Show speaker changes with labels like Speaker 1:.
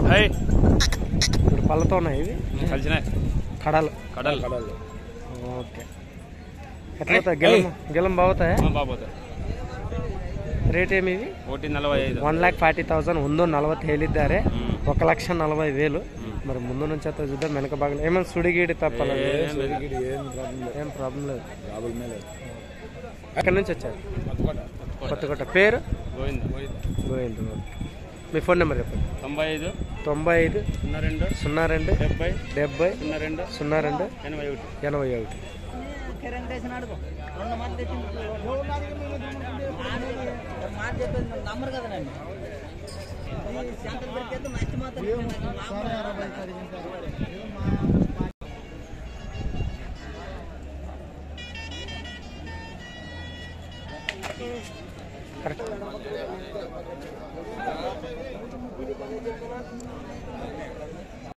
Speaker 1: Hi
Speaker 2: ఇప్పుడు పళ్ళతో ఉన్నాయి ఇవి
Speaker 1: కలిసినాయి
Speaker 2: కడలు
Speaker 1: కడల్
Speaker 2: ఓకే ఎట్లా అవుతాయి గెలం గెలం బాగుతాయా
Speaker 1: ಬಾಬೋದ
Speaker 2: ರೇಟ್ ಏಮಿ ಇವಿ
Speaker 1: ಓಟಿ ನಲವೈ ಐದು
Speaker 2: ಒನ್ ಲ್ಯಾಕ್ ಫಾರ್ಟಿ ತೌಸಂಡ್ ಒಂದು ನಲವತ್ತು ಹೇಳಿದ್ದಾರೆ
Speaker 1: ಹ್ಮ್.
Speaker 2: ఒక లక్ష నలభై వేలు మరి ముందు నుంచి అయితే చూద్దాం వెనక భాగం ఏమైనా సుడిగిడి తప్పల
Speaker 1: ఏం లేదు.
Speaker 2: ఏం ప్రాబ్లం లేదు ఎక్కడి నుంచి వచ్చారు కొత్తకోట పేరు
Speaker 1: ಗೋವಿಂದ
Speaker 2: గోవింద్ మీ ఫోన్ నెంబర్ చెప్పండి
Speaker 1: తొంభై ఐదు
Speaker 2: తొంభై ఐదు
Speaker 1: సున్నా రెండు
Speaker 2: సున్నా రెండు
Speaker 1: డెబ్బై
Speaker 2: డెబ్బై
Speaker 1: సున్నా రెండు
Speaker 2: సున్నా రెండు
Speaker 1: ఎనభై ఒకటి
Speaker 2: ఎనభై ఒకటి
Speaker 3: నమ్మరు కదా నన్ను ఈ సెంటర్ దొరికేది మంచి మాత్రం
Speaker 2: కరెక్ట్